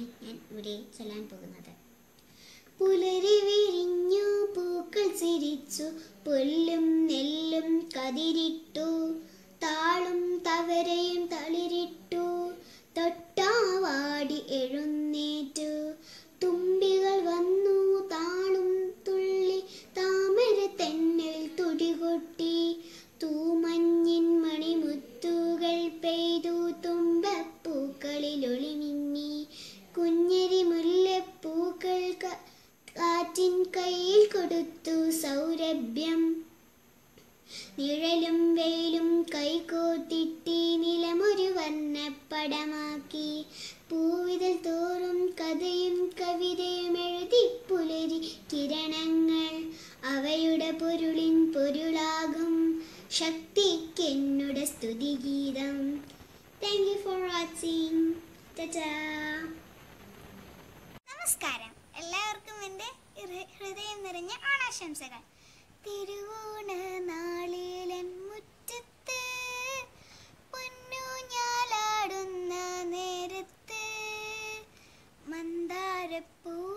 ഞാൻ ഇവിടെ ചൊല്ലാൻ പോകുന്നത് പുലരി വിരിഞ്ഞു പൂക്കൾ ചിരിച്ചു പുല്ലും നെല്ലും കതിരിട്ടു താളും തവരയും തളിരിട്ടു തൊട്ടാവാടി എഴുന്നേറ്റു തുമ്പികൾ വന്നു താളും തുള്ളി താമര തെന്നൽ തുടികൊട്ടി തൂമഞ്ഞിൻ മണിമുത്തുകൾ പെയ്തു തുമ്പപ്പൂക്കളിൽ ഒളിമിന്നി കുഞ്ഞരി മുല്ലപ്പൂക്കൾ ക- കാറ്റിൻ കയ്യിൽ കൊടുത്തു സൗരഭ്യം നിഴലും വെയിലും കൈകോട്ടിട്ടി നിലമൊരു വർണ്ണപ്പടമാക്കി പൂവിതൽ തോറും കഥയും കവിതയും എഴുതി പുലരി കിരണങ്ങൾ അവയുടെ പൊരുളിൻ പൊരുളാകും ശക്തിക്കെന്നുടെ സ്തുതിഗീതം താങ്ക് യു ഫോർ വാച്ചിങ് നമസ്കാരം എല്ലാവർക്കും എൻ്റെ ഹൃ- ഹൃദയം നിറഞ്ഞ ഓണാശംസകൾ തിരുവോണ നാളിലൻ മുറ്റത്ത് പൊന്നൂഞ്ഞാലാടുന്ന നേരത്ത് മന്ദാരപ്പൂ